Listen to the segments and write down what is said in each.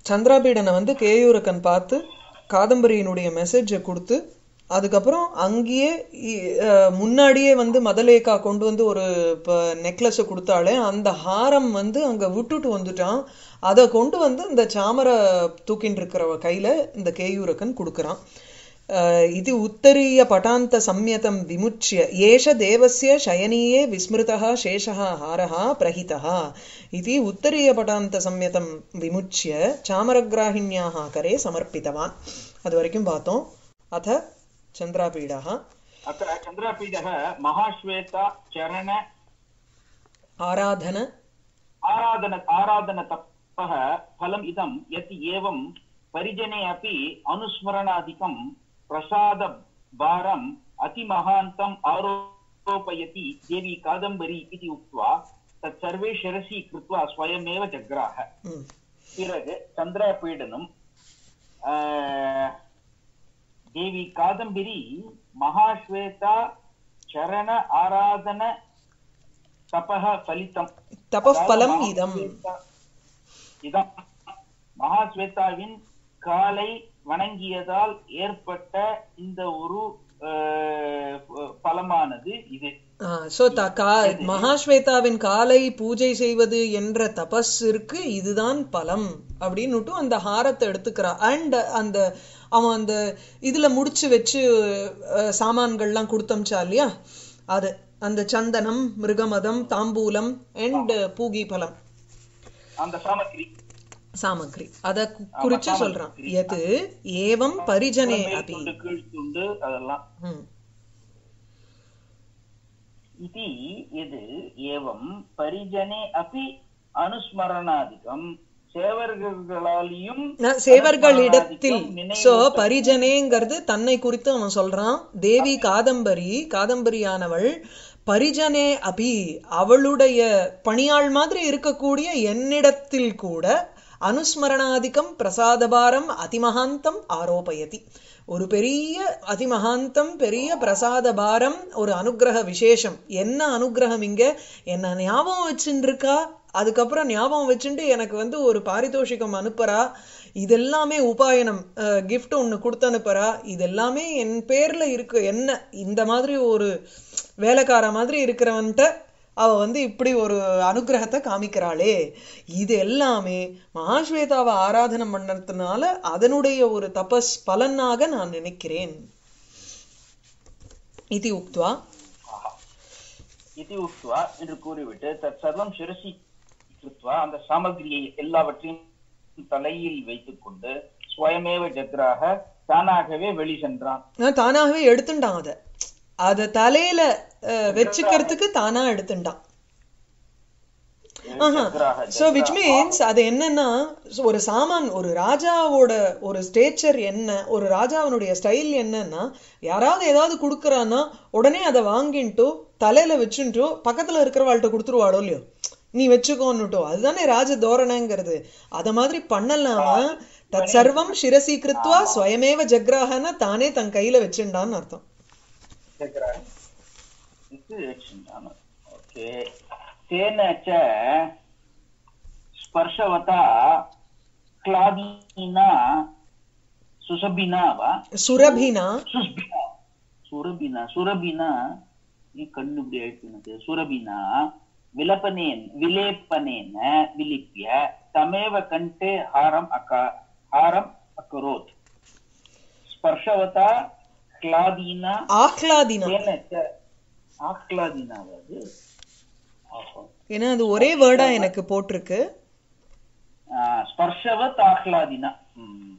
சந்திராபீடனை வந்து கேயூரக்கன் பார்த்து காதம்பரியினுடைய மெசேஜை கொடுத்து அதுக்கப்புறம் அங்கேயே இ- அஹ், முன்னாடியே வந்து மதலேக்கா கொண்டு வந்து ஒரு நெக்லஸை கொடுத்தாலே அந்த ஹாரம் வந்து அங்க விட்டுட்டு வந்துட்டான் அதை கொண்டு வந்து இந்த சாமரை தூக்கிட்டு இருக்கிறவ கையில இந்த கேயூரக்கன் கொடுக்கறான் அஹ், இது உத்தරීய பட்டாந்த சம்யதம் விமுச்சிய ஏஷ தேவஸ்ய சயனீயே விஸ்மிருதः சேஷः ஹாரः பிரஹிதः இது உத்தරීய பட்டாந்த சம்யதம் விமுச்சிய சாமரகிராஹிண்யாः करे சமர்ப்பித்தவான் அது வரைக்கும் பார்த்தோம் அத சந்திராபீடः अत्र चन्द्रापीडः महाश्वेता चरण ஆராதன आराधन आराधनतपः फलम् इदं यत् एवं परिजने अपि अनुस्मरणादिकं प्रसादभारम् अतिमहान्तम् आरोपयति देवी कादम्बरी इति उक्त्वा तत्सर्वे शिरसि कृत्वा स्वयमेव जग्राह ம் பிறகு சந்திராபீடனும் ஆஹ், தேவி காதம்பிரி மகாஸ்வேதா சரண ஆராதன தபக பலித்தம் தபः பலம் அதாவது இதம் மகாஸ்வேதா- இதம் மகாஸ்வேதாவின் காலை வணங்கியதால் ஏற்பட்ட இந்த ஒரு ஆஹ், பலமானது இது சோ த கா மகாஸ்வேதாவின் காலை பூஜை செய்வது என்ற தபஸிற்கு இதுதான் பலம் அப்படின்னுட்டு அந்த ஹாரத்தை எடுத்துக்கிறா அண்ட் அந்த அவன் அந்த இதுல முடிச்சு வச்சு அஹ், சாமான்கள்லாம் கொடுத்தமிச்சா இல்லையா அது அந்த சந்தனம் மிருகமதம் தாம்பூலம் அண்ட் பூகி பலம் அந்த சாமக்கிரி சாமக்ரி அத கு- குறிச்சு சொல்றான் எது ஏவம் பரிஜனே மேல் அபி துண்டு கீழ் துண்டு அதெல்லாம் ம். इति यद् एवं परिजने अपि अनुस्मरणादिकं சேவர்களாலையும் நான் சேவர்களிடத்தில் அனுஸ்மரணாதிக்கம் சோ நினைவூட்ட- பரிஜனேங்கிறது தன்னை குறித்து அவன் சொல்றான் தேவி காதம்பரி காதம்பரியானவள் பரிஜனே அபி அவளுடைய பணியாள் மாதிரி இருக்கக்கூடிய என்னிடத்தில் கூட அனுஸ்மரணாதிக்கம் பிரசாதபாரம் அதிமகாந்தம் ஆரோபயதி ஒரு பெரிய அதிமகாந்தம் பெரிய பிரசாத பாரம் ஒரு அனுக்கிரக விசேஷம் என்ன அனுக்கிரகம் இங்க என்ன ஞாபகம் வச்சுட்டு இருக்கா அதுக்கப்புறம் ஞாபகம் வச்சுட்டு எனக்கு வந்து ஒரு பாரிதோஷிகம் அனுப்புறா இதெல்லாமே உபாயனம் gift ஒண்ணு கொடுத்து அனுப்புறா இதெல்லாமே என் பேர்ல இருக்கு என்ன இந்த மாதிரி ஒரு வேலைக்கார மாதிரி இருக்கிறவன்ட்ட அவ வந்து இப்படி ஒரு அனுக்கிரகத்தை காமிக்கிறாளே இது எல்லாமே மகாஸ்வேதாவை ஆராதனம் பண்ணதுனால அதனுடைய ஒரு தபஸ் பலனாக நான் நினைக்கிறேன் இது உக்துவா இது உக்துவா என்று கூறிவிட்டு தத் சர்வம் சிரசி கிருத்வா அந்த சாமகிரியை எல்லாவற்றையும் தலையில் வைத்துக் கொண்டு ஸ்வயமேவ ஜக்ராக தானாகவே வெளி சென்றான் நான் தானாகவே எடுத்துட்டான் அத அத தலையில அஹ், வச்சுக்கிறதுக்கு தானா எடுத்துட்டான் ஜக்ராக சோ விச் மீன்ஸ் அது என்னன்னா so ஒரு சாமான் ஒரு ராஜாவோட ஒரு ஸ்டேச்சர் என்ன ஒரு ராஜாவனுடைய ஸ்டைல் என்னன்னா யாராவது ஏதாவது கொடுக்குறான்னா உடனே அதை வாங்கிட்டு தலையில வச்சுட்டு பக்கத்துல இருக்கிறவாள்கிட்ட கொடுத்துருவாளோ இல்லையோ நீ வச்சுக்கோன்னுட்டோ அதுதானே ராஜ தோரணைங்கிறது அத மாதிரி பண்ணலாமா தத் சர்வம் சிரசி கிருத்வா ஸ்வயமேவ ஜக்ராகன தானே தன் கையில வச்சுண்டான்னு அர்த்தம் ஜக்ராக இது வச்சிருந்தான் ஓகே தேன ச ஸ்பர்ஷவதா क्लादीना सुशबिना वा சுரபினா சுஷ்பினா சுரபினா சுரபினா நீ கண்ணு இப்படி ஆயிடுச்சு எனக்கு சுரபினா விலப்பனேன் விலேப்பனேன விலிப்பிய தமேவ கண்டே ஹாரம் அக்கா ஹாரம் அக்கரோத் ஸ்பர்ஷவதா கிளாதீனா ஆஹ்லாதினா தேன ச ஆஹ்லாதீனாவது ஆஹா. ஏன்னா அது ஒரே வேர்டா எனக்கு போட்டிருக்கு ஆ, ஸ்பர்ஷவத் ஆஹ்லாதினா ம்.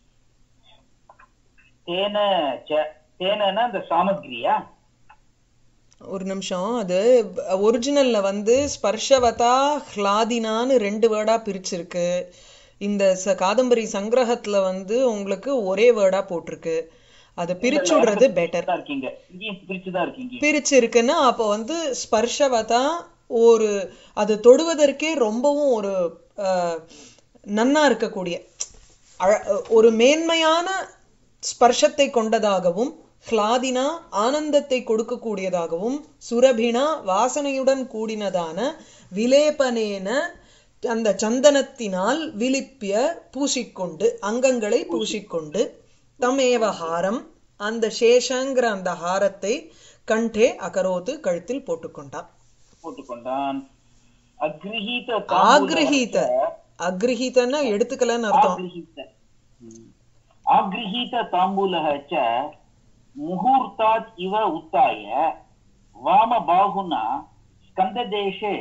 தேன ச தேனனா அந்த சாமகிரியா ஒரு நிமிஷம் அது ஒரிஜினல்ல வந்து ஸ்பர்ஷவதா ஹ்லாதினான்னு ரெண்டு வேர்டா பிரிச்சிருக்கு இந்த ச- காதம்பரி சங்கிரகத்துல வந்து உங்களுக்கு ஒரே வேர்டா போட்டிருக்கு அதை பிரிச்சு விடுறது பெட்டர் தான் இருக்கீங்க இங்கேயும் பிரிச்சுதான் இருக்கீங்க பிரிச்சு இருக்குன்னா அப்போ வந்து ஸ்பர்ஷவதா ஒரு அது தொடுவதற்கே ரொம்பவும் ஒரு அஹ், நன்னா இருக்கக்கூடிய அழ- ஒரு மேன்மையான ஸ்பர்ஷத்தை கொண்டதாகவும் ஹ்லாதினா ஆனந்தத்தை கொடுக்கக்கூடியதாகவும் சுரபினா வாசனையுடன் கூடினதான விலேபனேன அந்த சந்தனத்தினால் விலிப்பிய பூசிக்கொண்டு அங்கங்களை பூசிக்கொண்டு தமேவ ஹாரம் அந்த சேஷங்கிற அந்த ஹாரத்தை கண்டே அகரோத்து கழுத்தில் போட்டுக்கொண்டான் போட்டுக்கொண்டான் அக்ரஹீத ஆக்ரஹீத அக்ரஹீதன்னா எடுத்துக்கலன்னு அர்த்தம் ஆக்ரஹீத ம். ஆக்ரஹீத தாம்பூலः च मुहूर्तात् इव उत्थाय वामबाहुना स्कन्ददेशे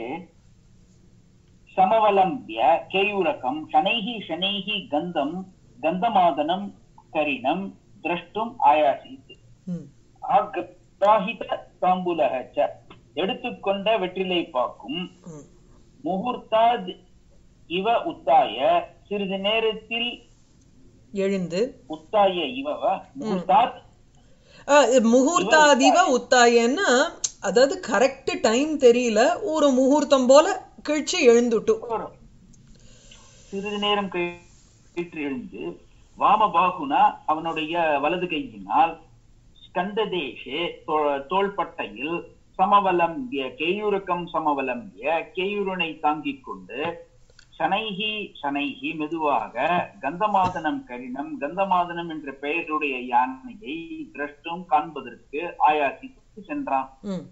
समवलम्ब्य केयूरकं शनैः शनैः गन्धं गन्धमादनं करिणं द्रष्टुम् आयासीत् ம். ஆக்ராஹித தாம்பூலः च எடுத்துக்கொண்ட வெற்றிலை பாக்கும் ம். முகூர்த்தாத் இவ உத்தாய சிறிது நேரத்தில் எழுந்து உத்தாய இவவ முகூர்த்தாத் ஆ, முகூர்த்தாதிவ உத்தாயன்னா அதாவது கரெக்ட் டைம் தெரியல ஒரு முகூர்த்தம் போல கிழிச்சு எழுந்துட்டு வரும். சிறிது நேரம் கழித்து எழுந்து வாமபாகுனா அவனுடைய வலது கையினால் ஸ்கந்ததேஷே தோ- தோள்பட்டையில் சமவலம்பிய கேயூரக்கம் சமவலம்பிய கேயூரனை தாங்கிக் கொண்டு சனைகி சனைகி மெதுவாக கந்தமாதனம் கரிணம் கந்தமாதனம் என்ற பெயருடைய யானையை திரஷ்டும் காண்பதற்கு ஆயாசித்து சென்றான் ம்.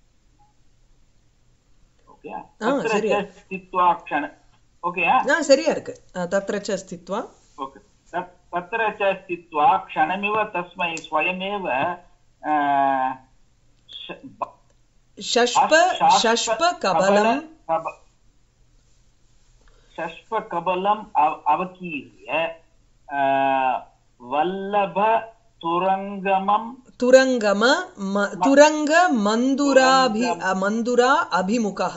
ஓகே ஆ, சரியா. ஸ்தித்வா க்ஷண ஓகேயா ஆ சரியா இருக்கு ஆ, தத்ரச்ச ஸ்தித்வா ओके तत्- तत्र च स्थित्वा क्षणमिव तस्मै स्वयमेव आ, श- ब- ஷஷ்ப शाश्व- ஷஷ்ப கபலம் कब- षष्पकबलम् अव- अवकीर्य आ, वल्लभ तुरङ्गमम् துரங்கம ம- துரங்க மந்துராபி அ, மந்துரா அபிமுகः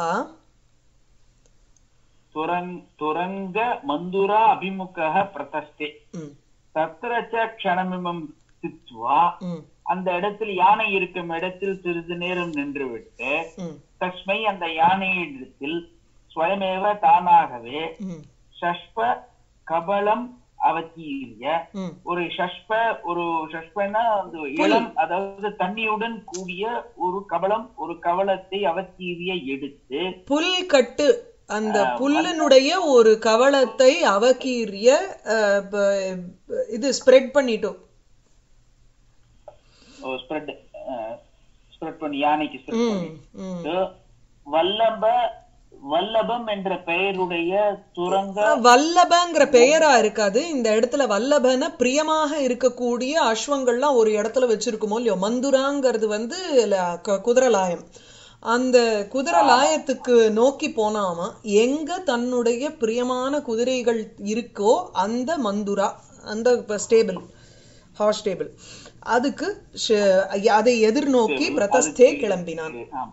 तुरङ्ग तुरङ्ग मन्दुरा अभिमुखः प्रतस्ते ம், तत्र च क्षणमिमं स्थित्वा ம், அந்த இடத்தில் யானை இருக்கும் இடத்தில் சிறிது நேரம் நின்றுவிட்டு ம், தஸ்மை அந்த யானையிடத்தில் ஸ்வயமேவ தானாகவே ம், ஷஷ்ப கபலம் அவதீரிய ம். ஒரு ஷஷ்ப ஒரு ஷஷ்பனா அந்த இளம் அதாவது தண்ணியுடன் கூடிய ஒரு கபலம் ஒரு கவலத்தை அவத்தீரிய எடுத்து புல் கட்டு அந்த புல்லினுடைய ஒரு கவளத்தை அவகீரிய அ, ப- இது ஸ்ப்ரெட் பண்ணிட்டோம் ஸ்ப்ரெட் ஸ்ப்ரெட் பண்ணி யானைக்கு ஸ்ப்ரெட் ம், பண்ணி ம். வல்லப வல்லபம் என்ற பெயருடைய துரங்க வல்லபங்கிற பெயரா இருக்காது இந்த இடத்துல வல்லபன பிரியமாக இருக்கக்கூடிய அஸ்வங்கள்லாம் ஒரு இடத்துல வச்சிருக்குமோ இல்லையோ மந்துராங்கிறது வந்து ல- க- குதிரலாயம் அந்த குதிரலாயத்துக்கு நோக்கி போனாம எங்க தன்னுடைய பிரியமான குதிரைகள் இருக்கோ அந்த மந்துரா அந்த ஸ்டேபிள் ஹார்ஸ் ஸ்டேபிள் அதுக்கு ஷ- அதை எதிர்நோக்கி பிரதஸ்தே கிளம்பினான் ஆம்.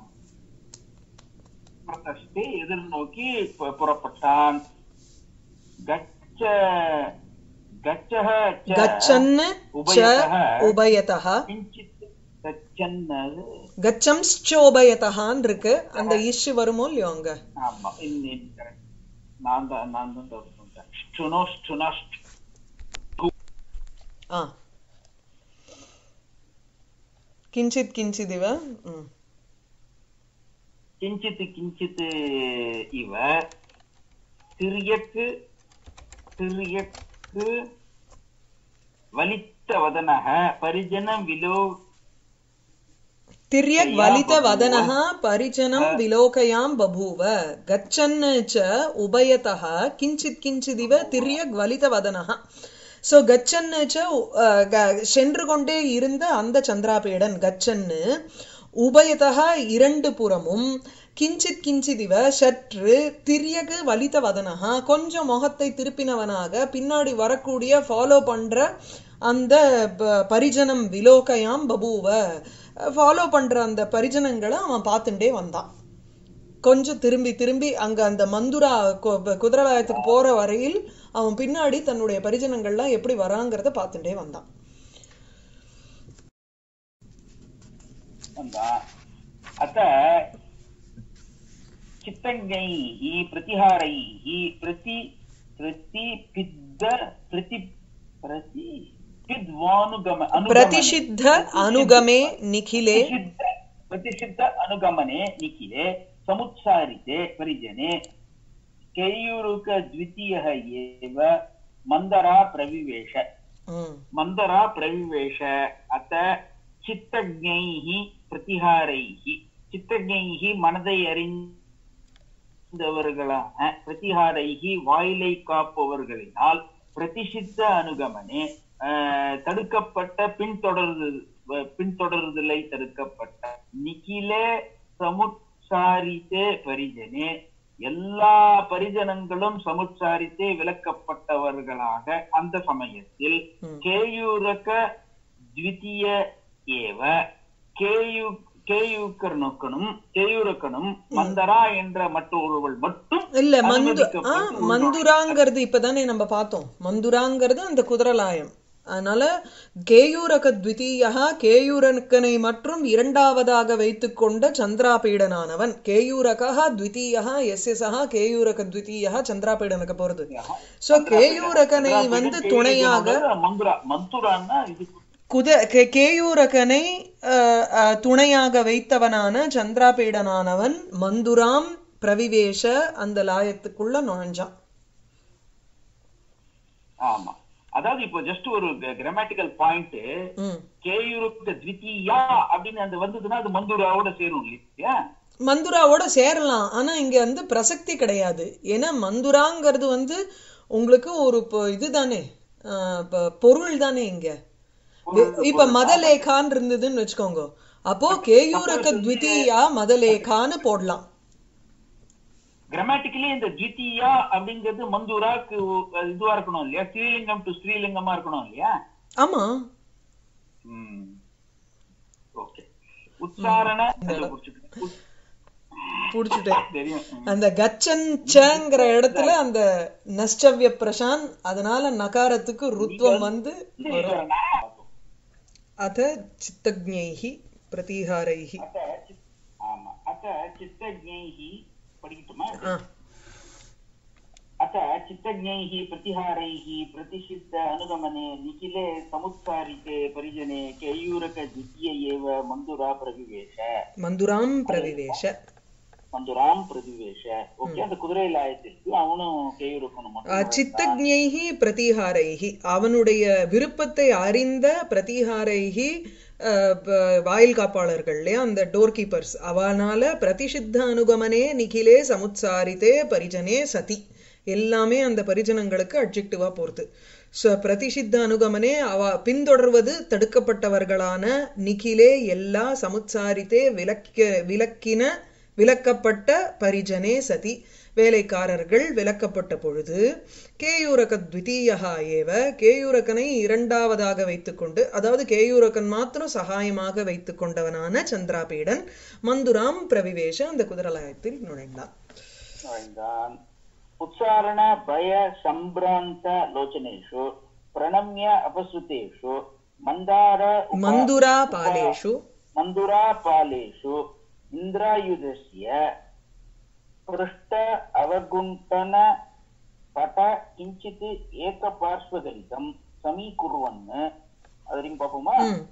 பிரதஸ்தே எதிர்நோக்கி பு- புறப்பட்டான் கச்ச கச்சக ச கச்சன்னு ச உபயதः உபயதः கிஞ்சித் கச்சன் அது கச்சம்ச்சோபயதகான் இருக்கு அந்த இஷ் வருமோ இல்லையோ அங்க ஆமா இன் இன் correct. நான் தான் நான் தான் தப்பு பண்ணிட்டேன் ஸ்டுனோ ஸ்டுனஸ் ஆ கிஞ்சித் கிஞ்சிதிவ ம். கிஞ்சித் கிஞ்சித் இவ திரியக்கு திரியக்கு வலித்த வதனக பரிஜனம் விலோ திரியக் வலித வதனः பரிஜனம் விலோகயாம் பபூவ கச்சன் ச உபயதः கிஞ்சித் கிஞ்சிதிவ திரியக் வலித வதனः சோ கச்சன் ச அஹ், க- சென்று கொண்டே இருந்த அந்த சந்திராபேடன் கச்சன்னு உபயதः இரண்டு புறமும் கிஞ்சித் கிஞ்சிதிவ சற்று திரியகு வலித வதனஹா கொஞ்சம் முகத்தை திருப்பினவனாக பின்னாடி வரக்கூடிய ஃபாலோ பண்ற அந்த ப- பரிஜனம் விலோகயாம் பபூவ ஃபாலோ பண்ற அந்த பரிஜனங்களை அவன் பார்த்துட்டே வந்தான் கொஞ்சம் திரும்பி திரும்பி அங்க அந்த மந்துரா கு- குதிரலாயத்துக்கு போற வரையில் அவன் பின்னாடி தன்னுடைய பரிஜனங்கள்லாம் எப்படி வராங்கிறத பார்த்துட்டே வந்தான் வந்தா அத்த चित्तज्ञैः प्रतिहारैः प्रति प्रतिपिद्ध प्रति प्रति पिद्वानुगम अनुगमने பிரதிஷித்த அனுகமே நிகிலே प्रतिषिद्ध प्रतिषिद्ध अनुगमने निखिले समुत्सारिते परिजने केयूरुक द्वितीयः एव मन्दरा प्रविवेश ம் मन्दरा प्रविवेश अत चित्तज्ञैः प्रतिहारैः चित्तज्ञैः மனதை அறிந்தவர்களான பிரதிகாரைகி வாயிலை காப்பவர்களினால் பிரதிஷித்த அனுகமனே ஆஹ், தடுக்கப்பட்ட பின்தொடர்து பின்தொடர்தலை தடுக்கப்பட்ட நிகிலே சமுத்சாரித்தே பரிஜனே எல்லா பரிஜனங்களும் சமுத்சாரித்தே விளக்கப்பட்டவர்களாக அந்த சமயத்தில் ம். கேயூரக த்விதீய ஏவ கேயு கேயூக்கனுக்கனும் கேயூரக்கனும் மந்தரா என்ற மற்றொருவள் மட்டும் இல்ல மந்து ஆ அனுமதிக்கப்பட்டு மந்துராங்கிறது இப்பதானே நம்ம பார்த்தோம் மந்துராங்கிறது அந்த குதிரலாயம் அதனால கேயூரக த்விதீயா கேயூரக்கனை மற்றும் இரண்டாவதாக வைத்துக்கொண்ட சந்திராபீடனானவன் கேயூரகா த்விதீயா எஸ்ய சஹா கேயூரக த்விதீயா சந்திராபீடனுக்கு போறது சோ கேயூரகனை வந்து துணையாக மந்துரா மந்துரான்னா இது குத கே- கேயூரகனை அஹ், அஹ், துணையாக வைத்தவனான சந்திராபீடனானவன் மந்துராம் பிரவிவேஷ அந்த லாயத்துக்குள்ள நுழைஞ்சான் ஆமா அதாவது இப்போ ஜஸ்ட் ஒரு கிராமட்டிக்கல் பாயிண்ட் ம் கேயூருக்கு த்விதீயா அப்படின்னு அந்த வந்ததுன்னா அது மந்துராவோட சேரும் இல்லையா மந்துராவோட சேரலாம் ஆனா இங்க வந்து பிரசக்தி கிடையாது ஏன்னா மந்துராங்கிறது வந்து உங்களுக்கு ஒரு பொ- இதுதானே ஆஹ் ப- பொருள் தானே இங்க வி- இப்ப மதலேகான்னு இருந்ததுன்னு வச்சுக்கோங்க அப்போ கேயூரக த்விதீயா மதலேகான்னு போடலாம் கிராமட்டிக்கலி இந்த த்விதீயா அப்படிங்கிறது மந்துராக்கு இதுவா இருக்கணும் இல்லையா ஸ்ரீலிங்கம் டு ஸ்ரீலிங்கமா இருக்கணும் இல்லையா ஆமா ஓகே உச்சாரண அதுல குறிச்சுக்கிறேன். உச்- புடிச்சுட்டேன் தெரியும் ம். அந்த கச்சன் சங்கிற இடத்துல அந்த நஷ்டவிய பிரசான் அதனால நகாரத்துக்கு ருத்வம் வந்து ஈஸ்வரனா? அத சித்தஜ்ஞைஹி பிரதிஹாரைஹி அத்த சித்- ஆமா அத்த சித்தஜ்ஞைஹி படிக்கட்டுமா ஆ अथ चित्तज्ञैः प्रतिहारैः प्रतिषिद्ध अनुगमने निखिले समुत्सारिते परिजने केयूरकद्वितीय एव मन्दुरा प्रविवेश மந்துராம் பிரவிவேஷ மந்துராம் பிரதிவேஷ ஓகே அந்த குதிரை லாயத்திற்கு அவனும் கேயூரக்கணும் சித்தஜ்ஞைஹி பிரதிஹாரைஹி அவனுடைய விருப்பத்தை அறிந்த பிரதிஹாரைஹி அஹ், ப- வாயில் காப்பாளர்கள் இல்லையா அந்த டோர் கீப்பர்ஸ் அவனால பிரதிஷித்த அனுகமனே நிகிலே சமுத்சாரித்தே பரிஜனே சதி எல்லாமே அந்த பரிஜனங்களுக்கு அட்ஜெக்டிவா போறது ஸோ பிரதிஷித்த அனுகமனே அவ பின்தொடர்வது தடுக்கப்பட்டவர்களான நிகிலே எல்லா சமுத்சாரித்தே விலக்க விலக்கின விலக்கப்பட்ட பரிஜனே சதி வேலைக்காரர்கள் விலக்கப்பட்ட பொழுது கேயூரக த்விதீயா ஏவ கேயூரகனை இரண்டாவதாக வைத்துக்கொண்டு அதாவது கேயூரகன் மாத்திரம் சகாயமாக வைத்துக் கொண்டவனான சந்திராபீடன் மந்துராம் பிரவிவேஷ அந்த குதிரலாயத்தில் நுழைந்தான் நுழைந்தான் உச்சாரண பய சம்பிராந்த லோச்சனேஷு பிரணம்ய அபஸ்ருதேஷு மந்தார உப- மந்துரா பாலேஷு मन्दुरा पालेषु इन्द्रायुधस्य पृष्ठ अवगुण्ठन पट किञ्चित् एकपार्श्वगलितं समीकुर्वन् ಅದರಿಂದ ಪಾಪಮ್ಮ ம்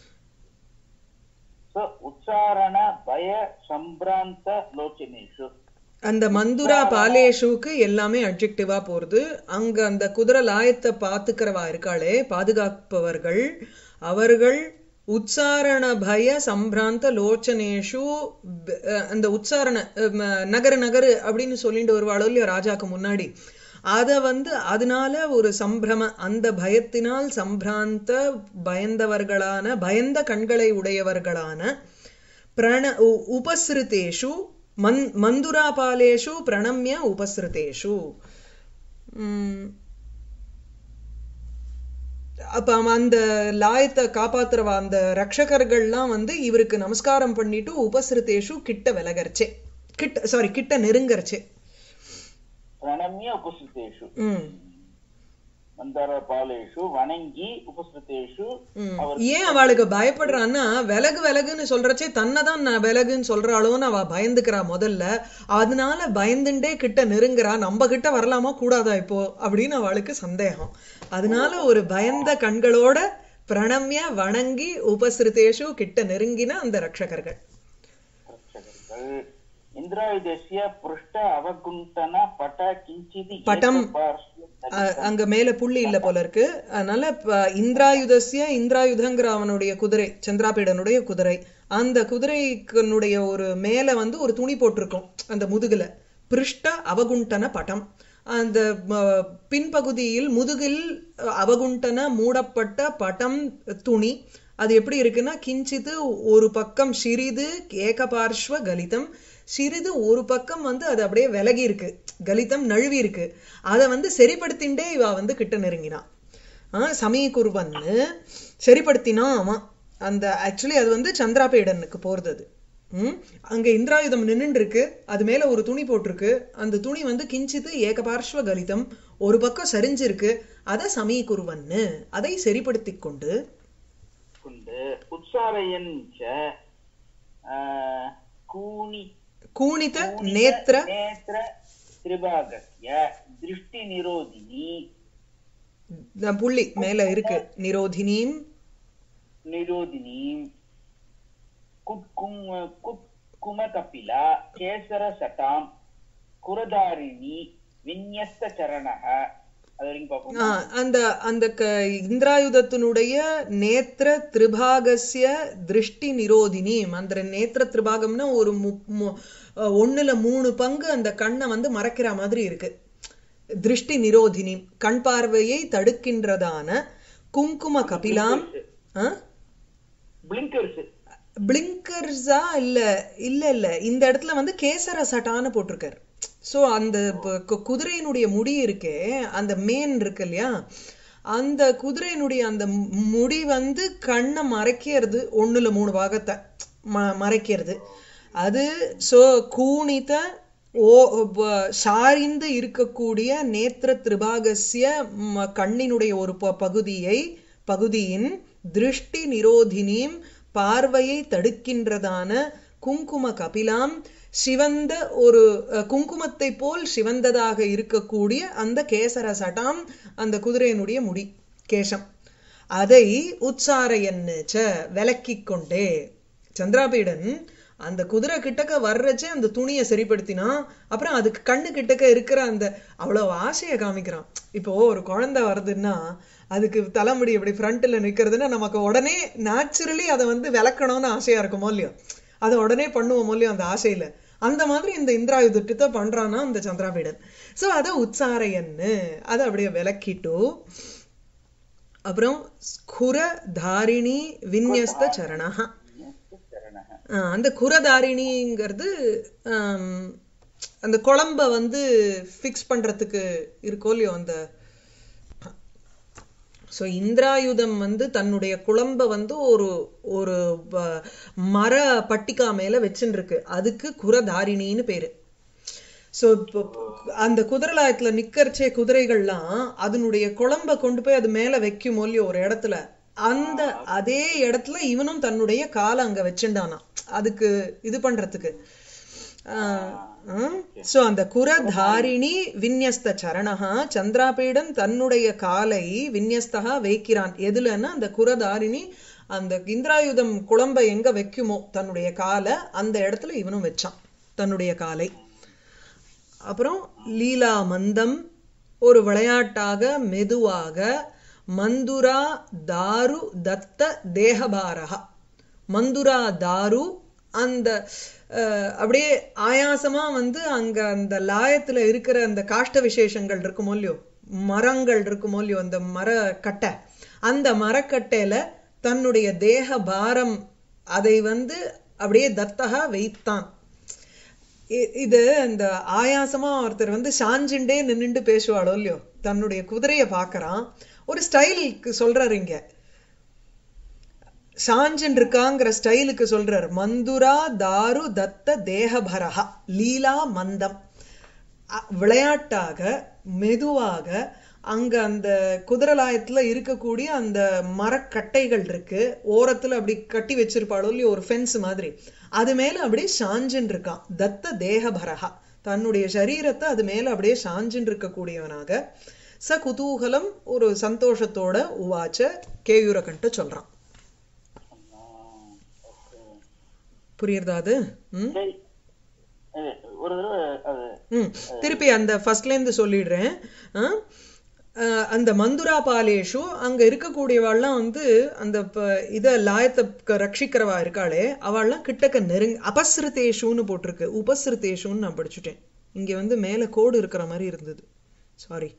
ಸೊ ಉಚ್ಚಾರಣ ಭಯ ಸಂಭ್ರಾಂತ ಲೋಚನೇಶು அந்த மந்துரா பாலேஷுக்கு எல்லாமே அட்ஜெக்டிவா போறது அங்க அந்த குதிரை லாயத்தை பாத்துக்கிறவா இருக்காளே பாதுகாப்பவர்கள் அவர்கள் உச்சாரண பய சம்பிராந்த லோச்சனேஷு ப- அஹ் அந்த உச்சாரண அஹ் ம- நகரு நகரு அப்படின்னு சொல்லிட்டு வருவாளோ இல்லையோ ராஜாக்கு முன்னாடி அத வந்து அதனால ஒரு சம்பிரம அந்த பயத்தினால் சம்பிராந்த பயந்தவர்களான பயந்த கண்களை உடையவர்களான பிரண உ- உபசிருதேஷு மந் மந்துராபாலேஷு பிரணம்ய உபசிருதேஷு உம், அப்ப அவன் அந்த லாயத்தை காப்பாத்துறவா அந்த ரக்ஷகர்கள்லாம் வந்து இவருக்கு நமஸ்காரம் பண்ணிட்டு உபசிருதேஷு கிட்ட விலகரிச்சே கிட்ட சாரி கிட்ட நெருங்கரிச்சே ಪ್ರಣಮ್ಯ ಉಪಸೃತೇಶು உம் ಮಂದಾರ ಪಾಲೇಶು ವಣಂಗಿ ಉಪಸೃತೇಶು ம். ஏன் அவளுக்கு பயப்படுறான்னா விலகு விலகுன்னு சொல்றச்சே தன்னை தான் நான் விலகுன்னு சொல்றாளோன்னு அவ பயந்துக்கிறா முதல்ல அதனால பயந்துண்டே கிட்ட நெருங்குறா நம்ம கிட்ட வரலாமா கூடாதா இப்போ அப்படின்னு அவளுக்கு சந்தேகம் அதனால ஒரு பயந்த கண்களோட பிரணம்ய வணங்கி உபசிருதேஷு கிட்ட நெருங்கின அந்த ரக்ஷகர்கள் ರಕ್ಷಕர்கள் इन्द्रायुधस्य पृष्ठ अवगुण्ठन पट किञ्चित् पटम्. एकपार्श्वे அ- அங்க மேல புள்ளி இல்ல போல இருக்கு அதனால ப- இந்திராயுதஸ்ய இந்திராயுதங்கிற அவனுடைய குதிரை சந்திராபீடனுடைய குதிரை அந்த குதிரைக்குனுடைய ஒரு மேல வந்து ஒரு துணி போட்டிருக்கும் அந்த முதுகுல பிருஷ்ட அவகுண்டன படம் அந்த ம- பின்பகுதியில் முதுகில் அவகுண்டன மூடப்பட்ட படம் துணி அது எப்படி இருக்குன்னா கிஞ்சித்து ஒரு பக்கம் சிறிது ஏகபார்ஷ்வ கலிதம் சிறிது ஒரு பக்கம் வந்து அது அப்படியே விலகி இருக்கு கலிதம் நழுவி இருக்கு அதை வந்து சரிப்படுத்திண்டே இவ வந்து கிட்ட நெருங்கினான் ஆஹ் சமீகுருவன்னு சரிப்படுத்தினான் அவன் அந்த ஆக்சுவலி அது வந்து சந்திராபேடனுக்கு போறது அது ம் அங்க இந்திராயுதம் நின்னுட்டு இருக்கு அது மேல ஒரு துணி போட்டிருக்கு அந்த துணி வந்து கிஞ்சித்து ஏகபார்ஷ்வ கலிதம் ஒரு பக்கம் சரிஞ்சிருக்கு அதை சமீகுருவன்னு அதை சரிப்படுத்திக் கொண்டு कुण्ड उत्सारयन् च आ, कूणि கூணித நேத்திர नेत्र त्रिभागस्य दृष्टिनिरोधिनी அஹ் புள்ளி மேல இருக்கு நிரோதினீம் निरोधिनीं कुट्कुम् कुट्कुमकपिला केसरसटां कुरधारिणी विन्यस्तचरणः அது வரைக்கும் பார்ப்போம் ஆ, அந்த அந்த க இந்திராயுதத்தினுடைய நேத்திர திரிபாகஸ்ய திருஷ்டி நிரோதினி அந்த நேத்திர திரிபாகம்னா ஒரு மு- மு- அஹ் ஒண்ணுல மூணு பங்கு அந்த கண்ணை வந்து மறைக்கிற மாதிரி இருக்கு திருஷ்டி நிரோதினி கண் பார்வையை தடுக்கின்றதான குங்கும கபிலாம் ஆ? பிளிங்கர்ஸ் பிளிங்கர்ஸா இல்ல இல்ல இல்ல இந்த இடத்துல வந்து கேசர சட்டான்னு போட்டிருக்காரு சோ அந்த ப- கு- குதிரையினுடைய முடி இருக்கே அந்த மேன் இருக்கு இல்லையா அந்த குதிரையினுடைய அந்த மு- முடி வந்து கண்ணை மறைக்கிறது ஒண்ணுல மூணு பாகத்தை ம- மறைக்கிறது அது சோ கூணித ஓ ப- சாய்ந்து இருக்கக்கூடிய நேத்திர திரிபாகசிய ம- கண்ணினுடைய ஒரு ப- பகுதியை பகுதியின் திருஷ்டி நிரோதினியும் பார்வையை தடுக்கின்றதான குங்கும கபிலாம் சிவந்த ஒரு அஹ், குங்குமத்தை போல் சிவந்ததாக இருக்கக்கூடிய அந்த கேசர சட்டாம் அந்த குதிரையினுடைய முடி கேசம் அதை உச்சாரையன்னு ச விலக்கிக் கொண்டே சந்திராபீடன் அந்த குதிரை கிட்டக்க வர்றச்சே அந்த துணியை சரிப்படுத்தினா அப்புறம் அதுக்கு கண்ணு கிட்டக்க இருக்கிற அந்த அவ்வளவு ஆசையை காமிக்கிறான் இப்போ ஒரு குழந்தை வருதுன்னா அதுக்கு தலைமுடி இப்படி ஃப்ரண்ட்ல நிக்கிறதுன்னா நமக்கு உடனே நேச்சுரலி அதை வந்து விளக்கணும்னு ஆசையா இருக்குமோ இல்லையோ அதை உடனே பண்ணுவோமோ இல்லையோ அந்த ஆசையில அந்த மாதிரி இந்த இந்திராயுதத்தை பண்றானா அந்த சந்திராபீடன் சோ அதை உச்சாரையன்னு அதை அப்படியே விளக்கிட்டு அப்புறம் ஸ்குர தாரிணி விநியஸ்த சரணஹா சரணः ஆஹ் அந்த குரதாரிணிங்கிறது ஆம், அந்த குழம்ப வந்து ஃபிக்ஸ் பண்றதுக்கு இருக்கோ இல்லையோ அந்த ஸோ இந்திராயுதம் வந்து தன்னுடைய குழம்ப வந்து ஒரு ஒரு வ- மர பட்டிக்கா மேல வச்சுன்னு இருக்கு அதுக்கு குரதாரிணின்னு பேரு ஸோ இப்போ அந்த குதிரலாயத்துல நிக்கறச்சே குதிரைகள்லாம் அதனுடைய குழம்ப கொண்டு போய் அது மேல வைக்கும் இல்லையோ ஒரு இடத்துல அந்த அதே இடத்துல இவனும் தன்னுடைய காலை அங்க வச்சுண்டானாம் அதுக்கு இது பண்றதுக்கு சோ அந்த குரதாரிணி விநியஸ்த சரணஹா சந்திராபீடன் தன்னுடைய காலை விநியஸ்தகா வைக்கிறான் எதுலன்னா அந்த குரதாரிணி அந்த இந்திராயுதம் குழம்ப எங்க வைக்குமோ தன்னுடைய காலை அந்த இடத்துல இவனும் வச்சான் தன்னுடைய காலை அப்புறம் லீலா மந்தம் ஒரு விளையாட்டாக மெதுவாக மந்துரா தாரு தத்த தேகபாரகா மந்துரா தாரு அந்த அஹ், அப்படியே ஆயாசமா வந்து அங்க அந்த லாயத்துல இருக்கிற அந்த காஷ்ட விசேஷங்கள் இருக்குமோ இல்லையோ மரங்கள் இருக்குமோ இல்லையோ அந்த மரக்கட்டை அந்த மரக்கட்டையில தன்னுடைய தேக பாரம் அதை வந்து அப்படியே தத்தகா வைத்தான் இ- இது இந்த ஆயாசமா ஒருத்தர் வந்து சாஞ்சுண்டே நின்னுண்டு பேசுவாளோ இல்லையோ தன்னுடைய குதிரைய பாக்குறான் ஒரு ஸ்டைலுக்கு சொல்றாரு இங்க சாஞ்சன் இருக்காங்கிற ஸ்டைலுக்கு சொல்றாரு மந்துரா தாரு தத்த தேகபரஹா லீலா மந்தம் அ- விளையாட்டாக மெதுவாக அங்க அந்த குதிரலாயத்துல இருக்கக்கூடிய அந்த மரக்கட்டைகள் இருக்கு ஓரத்துல அப்படி கட்டி வச்சிருப்பாளோ இல்லையோ ஒரு ஃபென்ஸ் மாதிரி அது மேல அப்படியே சாஞ்சுன்னு இருக்கான் தத்த தேகபரஹா தன்னுடைய சரீரத்தை அது மேல அப்படியே சாஞ்சுன்னு இருக்கக்கூடியவனாக ச குதூகலம் ஒரு சந்தோஷத்தோட உவாச்ச கேயூரகன்ட்டு சொல்றான் புரியுறதா அது ம் சரி அஹ், ஒரு தடவை அது ம் திருப்பி அந்த ஃபர்ஸ்ட்ல இருந்து சொல்லிடுறேன் ஆ? அஹ், அந்த மந்துரா பாலேஷு அங்க இருக்கக்கூடியவாள்லாம் வந்து அந்த ப- இத லாயத்தை க- ரட்சிக்கிறவா இருக்காளே அவள்லாம் கிட்டக்க நெருங்க அபஸ்ருதேஷுன்னு போட்டிருக்கு உபஸ்ருதேஷுன்னு நான் படிச்சுட்டேன் இங்க வந்து மேல கோடு இருக்கிற மாதிரி இருந்தது சாரி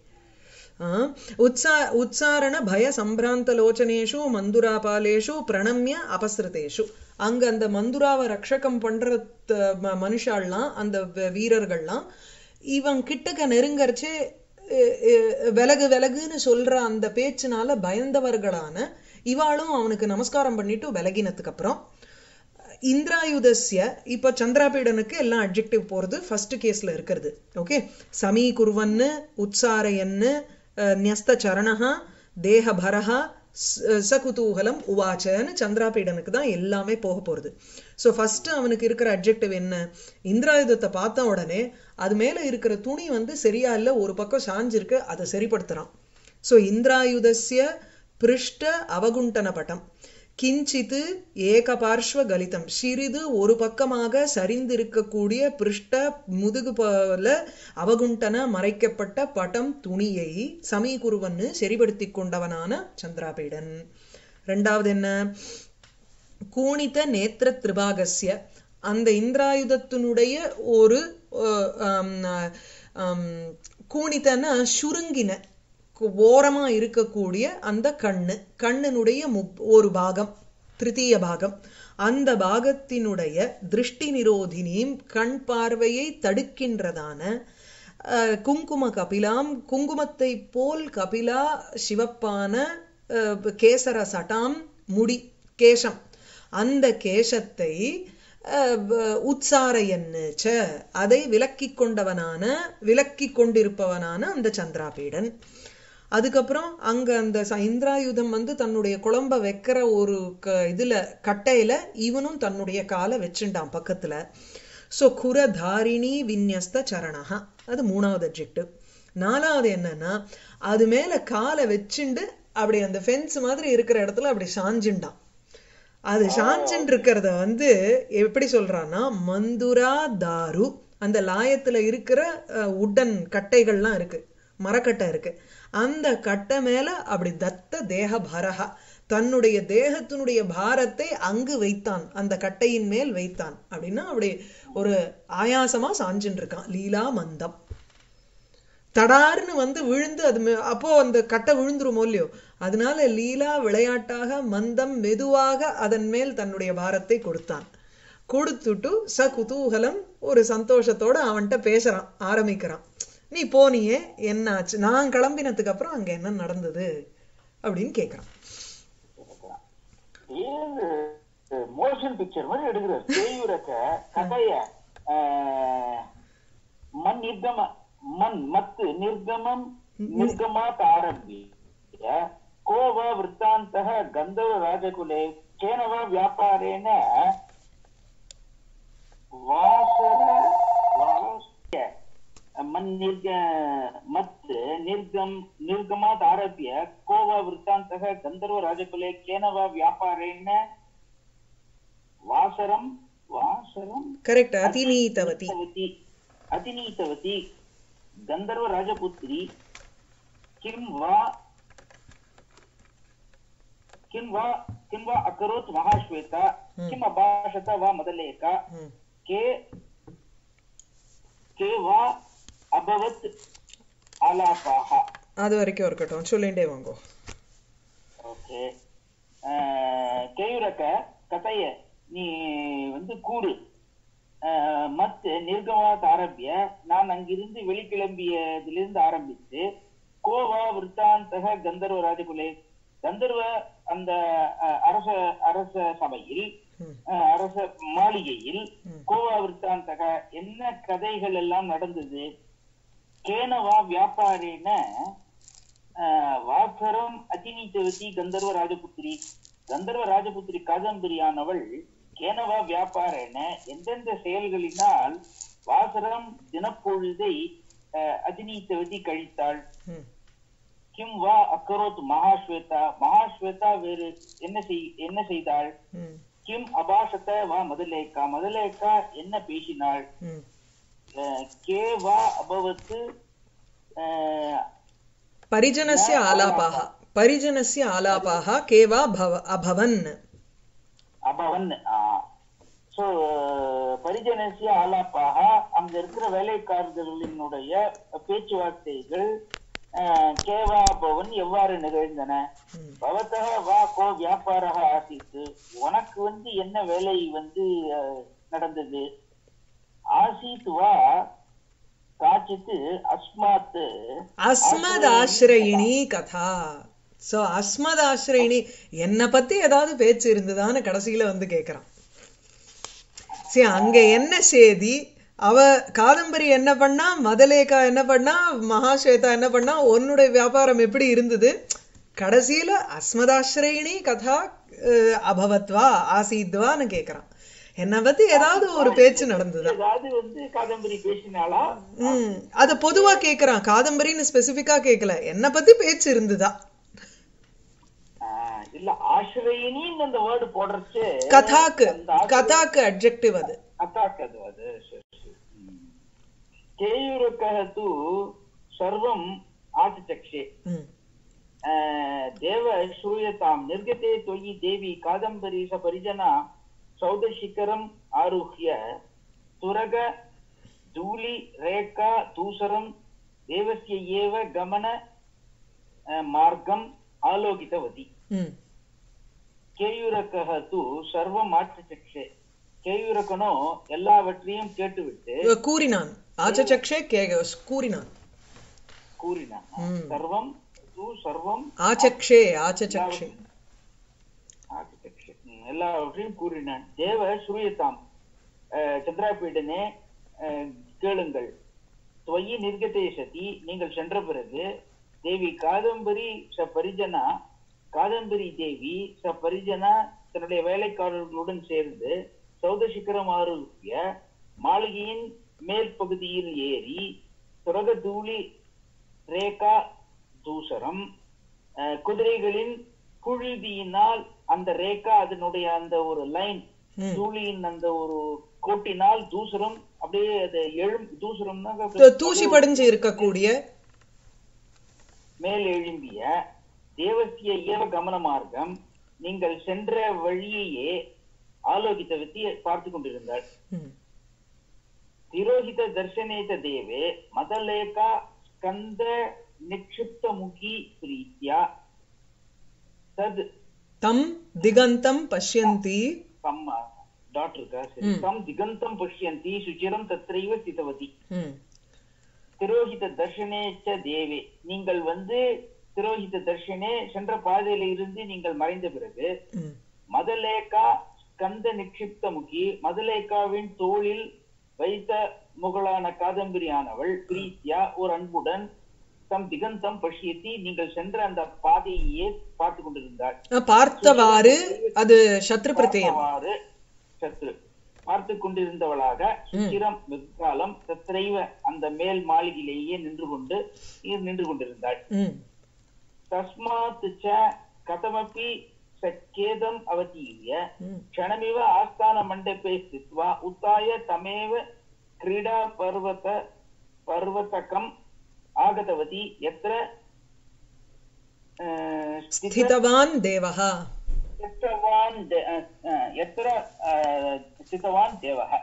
உத்சா உச்சாரண பய சம்பிராந்தலோச்சனேஷு மந்துராபாலேஷு பிரணம்ய அபஸ்ருதேஷு அங்க அந்த மந்துராவை ரக்ஷகம் பண்ற த- ம- மனுஷாள்லாம் அந்த வ- வீரர்கள்லாம் இவன் கிட்டக்க நெருங்கரிச்சு அஹ், அஹ், விலகு விலகுன்னு சொல்ற அந்த பேச்சினால பயந்தவர்களான இவாளும் அவனுக்கு நமஸ்காரம் பண்ணிட்டு விலகினதுக்கு அப்புறம் இந்திராயுதஸ்ய இப்ப சந்திராபீடனுக்கு எல்லாம் அட்ஜெக்டிவ் போறது ஃபர்ஸ்ட் கேஸ்ல இருக்கிறது ஓகே சமீகுர்வன்னு உத்சாரயன்னு அஹ், ன்யஸ்த சரணஹா தேகபரஹா ச- சகுதூகலம் உவாச்சன்னு சந்திராபீடனுக்கு தான் எல்லாமே போக போறது ஸோ ஃபர்ஸ்ட் அவனுக்கு இருக்கிற அட்ஜெக்டிவ் என்ன இந்திராயுதத்தை பார்த்த உடனே அது மேல இருக்கிற துணி வந்து சரியா இல்ல ஒரு பக்கம் சாஞ்சிருக்கு அதை சரிப்படுத்துறான் ஸோ இந்திராயுதஸ்ய பிருஷ்ட அவகுண்டன பட்டம் கிஞ்சித்து ஏகபார்ஷ்வ கலிதம் சிறிது ஒரு பக்கமாக சரிந்திருக்கக்கூடிய பிருஷ்ட முதுகு போல அவகுண்டன மறைக்கப்பட்ட பட்டம் துணியை சமீகுருவன்னு சரிபடுத்தி கொண்டவனான சந்திராபீடன் ரெண்டாவது என்ன கூணித நேத்திர திரிபாகஸ்ய அந்த இந்திராயுதத்தினுடைய ஒரு அஹ், ஆம், ஆம், கூணித்தன சுருங்கின கு- ஓரமா இருக்கக்கூடிய அந்த கண்ணு கண்ணினுடைய முப் ஒரு பாகம் திருத்தீய பாகம் அந்த பாகத்தினுடைய திருஷ்டி நிரோதினியும் கண் பார்வையை தடுக்கின்றதான அஹ், குங்கும கபிலாம் குங்குமத்தை போல் கபிலா சிவப்பான அஹ், கேசர சட்டாம் முடி கேசம் அந்த கேசத்தை அஹ், வ- உத்சாரயன்னு ச அதை விலக்கிக் கொண்டவனான விலக்கிக் கொண்டிருப்பவனான அந்த சந்திராபீடன் அதுக்கப்புறம் அங்க அந்த ச- இந்திராயுதம் வந்து தன்னுடைய குழம்ப வைக்கிற ஒரு க இதுல கட்டையில இவனும் தன்னுடைய காலை வச்சுண்டான் பக்கத்துல சோ குரதாரிணி விந்யஸ்த சரணஹா அது மூணாவது அப்ஜெக்டிவ் நாலாவது என்னன்னா அது மேல காலை வச்சுண்டு அப்படி அந்த ஃபென்ஸ் மாதிரி இருக்கிற இடத்துல அப்படி சாஞ்சுண்டான் அது சாஞ்சின்னு இருக்கிறத வந்து எப்படி சொல்றான்னா மந்துரா தாரு அந்த லாயத்துல இருக்கிற உடன் கட்டைகள்லாம் இருக்கு மரக்கட்டை இருக்கு அந்த கட்டை மேல அப்படி தத்த தேக பரஹா தன்னுடைய தேகத்தினுடைய பாரத்தை அங்கு வைத்தான் அந்த கட்டையின் மேல் வைத்தான் அப்படின்னா அப்படி ஒரு ஆயாசமா சாஞ்சுன்னு இருக்கான் லீலா மந்தம் தடார்னு வந்து விழுந்து அது மே- அப்போ அந்த கட்டை விழுந்துருமோ இல்லையோ அதனால லீலா விளையாட்டாக மந்தம் மெதுவாக அதன் மேல் தன்னுடைய பாரத்தை கொடுத்தான் கொடுத்துட்டு ச குதூகலம் ஒரு சந்தோஷத்தோட அவன்கிட்ட பேசுறான் ஆரம்பிக்கிறான் நீ போனியே என்னாச்சு நான் கிளம்பினதுக்கு அப்புறம் அங்க என்ன நடந்தது அப்படின்னு கேக்குறான் ஏது மோஷன் பிக்சர் மாதிரி எடுக்கிறார் பேயுரக்க கதைய ஆஹ், மண் நிர்கம மண் மத்து நிர்கமம் நிர்கமாத் ஆரம்பிய கோவ விற்த்தாந்தः கந்தவ ராஜகுலே கேனவ வியாபாரேன வாசர வாஸ்ய மண் நிர்க மத் निर्गम निर्गमात् आरभ्य को वा वृत्तान्तः गन्धर्वराजकुले केन वा व्यापारेण वासरं वासरं கரெக்ட் அதிநீதவதி अतिनीतवती अतिनीतवती गन्धर्वराजपुत्री किं वा किं वा किं वा अकरोत् महाश्वेता किम् अभाषत वा मदलेका ம் के के वा अभवत् आलापाः அது வரைக்கும் இருக்கட்டும் சொல்லிண்டே வாங்கோ ஓகே கேயுரக்க கதைய நீ வந்து கூடு அஹ், மத் நிர்கமாத் ஆரம்பிய நான் அங்கிருந்து வெளிக்கிளம்பியதிலிருந்து ஆரம்பித்து கோவா விற்த்தாந்தக கந்தர்வ ராஜகுலே கந்தர்வ அந்த அஹ், அரச அரச சபையில் ம் அஹ், அரச மாளிகையில் ம். கோவா விற்த்தாந்தக என்ன கதைகள் எல்லாம் நடந்தது கேனவா வியாபாரேன ஆஹ், வாசரம் அதிநீத்தவதி கந்தர்வ ராஜபுத்திரி கந்தர்வ ராஜபுத்திரி காதம்பரியானவள் கேனவா வியாபாரேன எந்தெந்த செயல்களினால் வாசரம் தினப்பொழுதை ஆஹ், அதிநீத்தவதி கழித்தாள் ம் கிம் வா அக்கரோத் மகாஸ்வேதா மகாஸ்வேதா வேறு என்ன செய் என்ன செய்தாள் ம் கிம் அபாஷத்த வா மதுலேக்கா மதுலேக்கா என்ன பேசினாள் ம் அஹ், கே வா அபவத்து அஹ், परिजनस्य आलापाः परिजनस्य आलापाः के वा भव अभवन् அபவன் ஸோ பரிஜனசிய ஆலாப்பாக அங்க இருக்கிற வேலைக்காரர்களினுடைய பேச்சுவார்த்தைகள் அஹ், கேவா பவன் எவ்வாறு நிகழ்ந்தன பவத்தக வா கோ வியாபாரக ஆசித்து உனக்கு வந்து என்ன வேலை வந்து அஹ், நடந்தது ஆசித் வா காச்சித்து அஸ்மாத் அஸ்மதாஸ்ரயிணி கதா சோ அஸ்மதாஸ்ரயிணி என்னை பத்தி ஏதாவது பேச்சு இருந்ததான்னு கடைசியில வந்து கேக்குறான் சரி அங்க என்ன செய்தி அவ காதம்பரி என்ன பண்ணா மதலேகா என்ன பண்ணா மகாஸ்வேதா என்ன பண்ணா உன்னுடைய வியாபாரம் எப்படி இருந்தது கடைசியில அஸ்மதாஸ்ரயிணி கதா அஹ், அபவத்வா ஆசீத்வான்னு கேக்குறான் என்னை பத்தி ஏதாவது ஒரு பேச்சு நடந்ததா ஏதாவது வந்து காதம்பரி பேசினாளா ம் அத பொதுவா கேக்குறான் காதம்பரின்னு ஸ்பெசிபிக்கா கேக்கல என்ன பத்தி பேச்சு இருந்ததா ஆஹ் இல்ல ஆசிரயினின்னு அந்த வேர்டு போடுறச்சு கதாக்கு அந்த கதாக்கு அட்ஜெக்டிவ் அது அத்தாக் அது அது சரி சரி ம். கேயுருக்கः तु सर्वम् आचचक्षे ம் अह, देव श्रूयतां निर्गते त्वयि देवी कादम्बरी स परिजना सौदशिखरम् आरुह्य तुरग धूलि रेखा दूसरं देवस्य एव गमन अह, मार्गम् आलोकितवती ம் கேயுரக்கः தூ சர்வம் ஆட்சச்சே கேயுரக்கனோ எல்லாவற்றையும் கேட்டுவிட்டு கூறினான் ஆச்சச்சக்ஷே கே கூறினான் கூறினான் ம். சர்வம் தூ சர்வம் ஆச்சக்ஷே ஆச்சச்சக்ஷே ஆட்சச்சே ம், எல்லாவற்றையும் கூறினான் தேவ சூரியதாம் அஹ், சந்திராபீடனே அஹ், கேளுங்கள் துவயி நிர்கதே சதி நீங்கள் சென்ற பிறகு தேவி காதம்பரி ச பரிஜனா காதம்பரி தேவி ச பரிஜனா தன்னுடைய வேலைக்காரர்களுடன் சேர்ந்து சௌதசிகரம் ஆரோக்கிய மாளிகையின் மேல் பகுதியில் ஏறி சுரகதூளி ரேகா தூசரம் அஹ், குதிரைகளின் புழுதியினால் அந்த ரேகா அதனுடைய அந்த ஒரு லைன் ம். தூளியின் அந்த ஒரு கோட்டினால் தூசரம் அப்படியே அது எழும் தூசரம்னா து- தூசி படிஞ்சு இருக்கக்கூடிய மேல் எழும்பிய தேவசிய ஏவ கமன மார்க்கம் நீங்கள் சென்ற வழியையே ஆலோகித்த வித்தி பார்த்து கொண்டிருந்தாள் ம் திரோஹித தர்சனேத தேவே மதலேகா ஸ்கந்த நிக்ஷிப்த முகி பிரீத்யா தத் தம் திகந்தம் பஷ்யந்தி தம் டாக்டருக்கா சரி தம் திகந்தம் பஷ்யந்தி சுச்சிரம் தத்ரைவ ஸ்திதவதி ம் திரோஹித தர்ஷனேச்ச தேவே நீங்கள் வந்து திரோஹித தர்ஷனே சென்ற பாதையில இருந்து நீங்கள் மறைந்த பிறகு ம் மதலேகா ஸ்கந்த நிக்ஷிப்த முகி மதலேகாவின் தோளில் வைத்த முகளான காதம்பரியானவள் பிரீத்தியா ஒரு அன்புடன் தம் திகந்தம் பஷ்யத்தி நீங்கள் சென்ற அந்த பாதையையே பார்த்து கொண்டிருந்தாள் அஹ், பார்த்தவாறு அது சத்ரு பிரத்யம் பார்த்தவாறு சத்ரு பார்த்து கொண்டிருந்தவளாக சுச்சிரம் வெக்காலம் தத்ரைவ அந்த மேல் மாளிகையிலேயே நின்று கொண்டு நின்று கொண்டிருந்தாள் ம் தஸ்மாத் ச கதமபி சக்கேதம் அவதீரிய ம் क्षणमिव आस्थानमण्डपे स्थित्वा उत्थाय तमेव क्रीडा पर्वत पर्वतकम् आगतवती यत्र अ, स्थित- ஸ்திதவான் தேவஹா स्थितवान् दे- अ, अ, यत्र अ, स्थितवान् देवः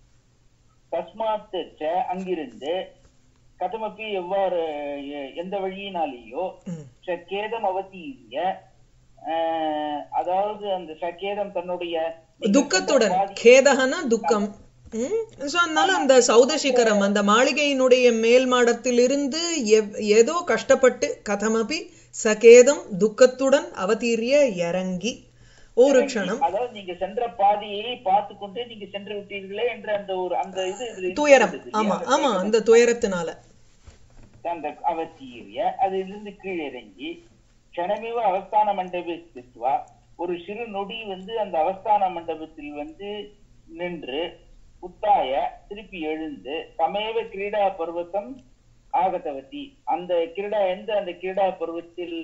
தஸ்மாத் ச அங்கிருந்து கதமப்பி எவ்வாறு எ- எந்த வழியினாலேயோ ம் சக்கேதம் அவதீரிய அஹ், அதாவது அந்த சக்கேதம் தன்னுடைய துக்கத்துடன் கேதகனா துக்கம் ம் So, அதனால அந்த சௌதசிகரம் அந்த மாளிகையினுடைய மேல் மாடத்திலிருந்து எவ்- ஏதோ கஷ்டப்பட்டு கதமபி சகேதம் துக்கத்துடன் அவதீரிய இறங்கி ஒரு க்ஷணம் அதாவது நீங்க சென்ற பாதையை பார்த்து கொண்டு நீங்க சென்று விட்டீர்களே என்ற அந்த ஒரு அந்த இது இதுல துயரம் இருந்தது ஆமா இல்லையா? ஆமா அந்த துயரத்தினால அந்த அவசீரிய அதிலிருந்து கீழிறங்கி க்ஷணமிவ அவஸ்தான மண்டபே ஸ்தித்வா ஒரு சிறு நொடி வந்து அந்த அவஸ்தான மண்டபத்தில் வந்து நின்று உத்தாய திருப்பி எழுந்து சமேவ கிரீடா பர்வத்தம் ஆகதவதி அந்த கிரீடா எந்த அந்த கிரீடா பருவத்தில்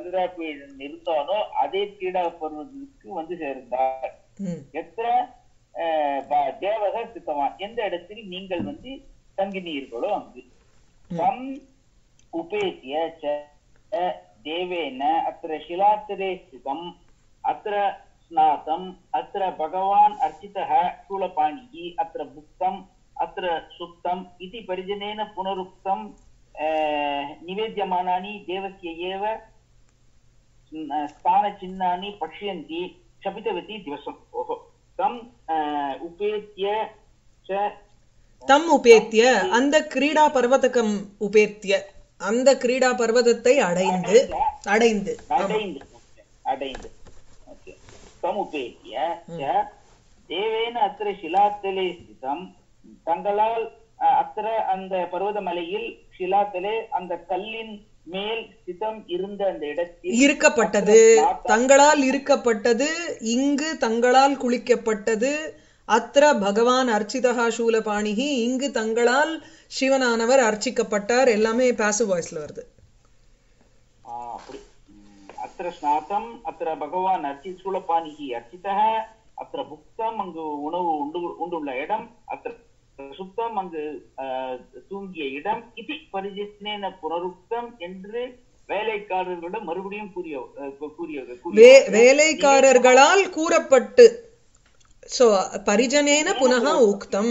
சந்திராபீடன் இருந்தானோ அதே கிரீடா பருவத்துக்கு வந்து சேர்ந்தார் ம் எத்திர அஹ், ப- தேவக சித்தவான் எந்த இடத்தில் நீங்கள் வந்து தங்கினீர்களோ அங்கு தம் உபேத்திய ச தேவேன அத்திர शिलात्तरे स्थितम् अत्र स्नातम् अत्र भगवान् अर्चितः शूलपाणिः अत्र भुक्तम् अत्र सुप्तम् इति परिजनेन पुनरुक्तम् अह, निवेद्यमानानि देवस्य एव न- स्थानचिह्नानि पश्यन्ति क्षपितवती दिवसम् ओहो तम् अह, उपेत्य च தம் உபேத்திய அந்த கிரீடா பர்வதகம் உபேத்திய அந்த கிரீடா பர்வதத்தை அடைந்து அடைந்து அடைந்து அடைந்து ஓகே சமுபேத்திய ச தேவேன அத்திர சிலாத்தலே ஸ்திதம் தங்களால் அஹ், அத்திர அந்த பர்வதமலையில் சிலாத்தலே அந்த கல்லின் மேல் ஸ்திதம் இருந்த அந்த இடத்தில் இருக்கப்பட்டது தங்களால் இருக்கப்பட்டது இங்கு தங்களால் குளிக்கப்பட்டது அத்திர பகவான் அர்ச்சிதா சூலபாணிகி இங்கு தங்களால் சிவனானவர் அர்ச்சிக்கப்பட்டார் எல்லாமே பாசிவ் வாய்ஸ்ல வருது ஆ, அப்படி ம், அத்திர ஸ்நாத்தம் அத்திர பகவான் அர்ச்சி சூலபாணிகி அர்ச்சிதः அத்திர புக்தம் அங்கு உணவு உண்டு உண்டுள்ள இடம் அத்திர சுத்தம் அங்கு அஹ், தூங்கிய இடம் இது பரிஜினேன புனருக்தம் என்று வேலைக்காரர்களிடம் மறுபடியும் கூறிய அஹ், கூறிய வே கூறிய வேலைக்காரர்களால் கூறப்பட்டு சோ பரிஜனேன புனக உக்தம்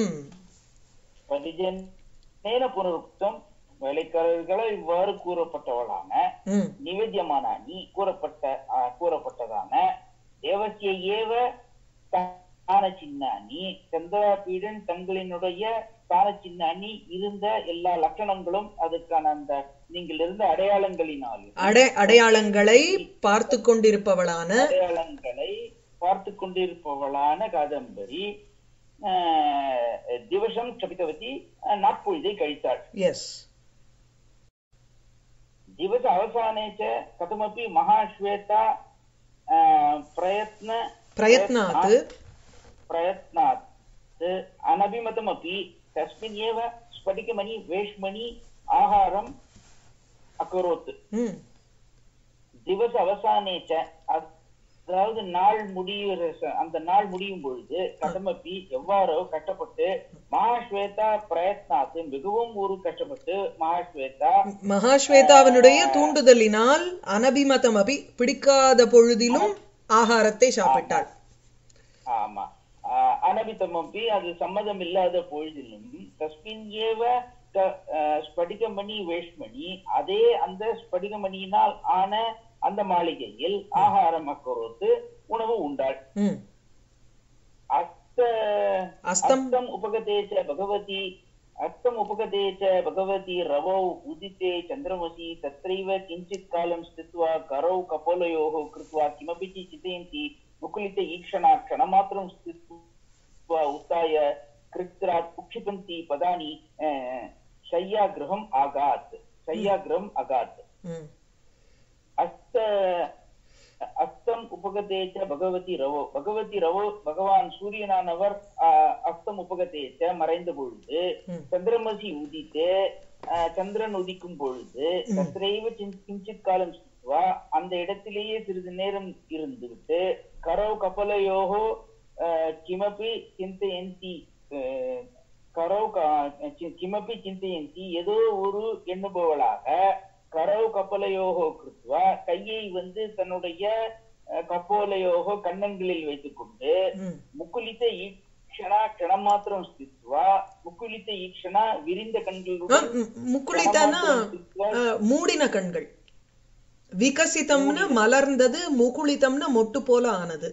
பரிஜனேன புனருக்தம் வேலைக்காரர்களால் இவ்வாறு கூறப்பட்டவளான ம் நிவேத்தியமான நீ கூறப்பட்ட ஆ, கூறப்பட்டதான தேவசிய ஏவ ஸ்தான சின்னானி சந்திராபீடன் தங்களினுடைய ஸ்தான சின்னானி இருந்த எல்லா லட்சணங்களும் அதுக்கான அந்த நீங்கள் இருந்த அடையாளங்களினாலும் அடை அடையாளங்களை பார்த்து கொண்டிருப்பவளான அடையாளங்களை பார்த்து கொண்டிருப்பவளான காதம்பரி ஆஹ், திவசம் சபித்தவதி ஆஹ், நாட்பொழுதை கழித்தாள் எஸ் दिवस अवसाने च कथमपि महाश्वेता अ, प्रयत्न பிரயத்னாத் प्रयत्नात् अनभिमतमपि तस्मिन् एव स्फटिकमणि वेश्मणि आहारम् अकरोत् ம் திவச அவசானே ச அதாவது நாள் முடிகிற ச- அந்த நாள் முடியும் பொழுது கதமப்பி எவ்வாறோ கஷ்டப்பட்டு மகாஸ்வேதா பிரயத்னாத்து மிகவும் ஒரு கஷ்டப்பட்டு மகாஸ்வேதா மகாஸ்வேதாவினுடைய தூண்டுதலினால் அனபிமதம் அபி பிடிக்காத பொழுதிலும் ஆகாரத்தை சாப்பிட்டாள் ஆமா ஆஹ் அனபிதமப்பி அது சம்மதம் இல்லாத பொழுதிலும் தஸ்மின் ஏவ க- ஆஹ் ஸ்படிகமணி வேஷ்மணி அதே அந்த ஸ்படிகமணியினால் ஆன அந்த மாளிகையில் ஆகாரம் அக்கரோத்து உணவு உண்டாள் ம் அஸ்த அஸ்தம் அஸ்தம் உபகதே ச பகவதி அஸ்தம் உபகதே ச பகவதி ரவौ उदिते चन्द्रमसि तत्रैव किञ्चित् कालं स्थित्वा करौ कपोलयोः कृत्वा किमपि च चिन्तयन्ति मुकुलित ईक्षणा क्षणमात्रं स्थित्वा उत्थाय कृत्रात् उक्षिपन्ति पदानि अ, शय्यागृहम् आगात् शय्यागृहम् अगात् ம் அஸ்த அஸ்தம் உபகதே ச பகவதி ரவோ பகவதி ரவோ பகவான் சூரியனானவர் ஆஹ், அஸ்தம் உபகதே ச மறைந்த பொழுது ம். சந்திரமசி உதித்து ஆஹ், சந்திரன் உதிக்கும் பொழுது தத்ரைவ சின்- கிஞ்சித் காலம் ஸ்தித்வா, அந்த இடத்திலேயே சிறிது நேரம் இருந்துவிட்டு கரோ கபலயோகோ ஆஹ், கிமபி சிந்தயந்தி ஆஹ், கரோ க- சி- கிமபி சிந்தயந்தி ஏதோ ஒரு எண்ணுபவளாக கரவ் கப்பலையோகோ கிருத்வா கையை வந்து தன்னுடைய அஹ், கப்போலையோகோ கண்ணங்களில் வைத்துக்கொண்டு ம் முக்குலித்த ஈக்ஷணா க்ஷணம் மாத்திரம் ஸ்தித்வா முக்குலித்த ஈக்ஷணா விரிந்த ஆ, கண்களுடன் ம், முக்குளித்தனா ஆ, மூடின கண்கள் விகசிதம்னு மலர்ந்தது முகுளிதம்னு மொட்டு போல ஆனது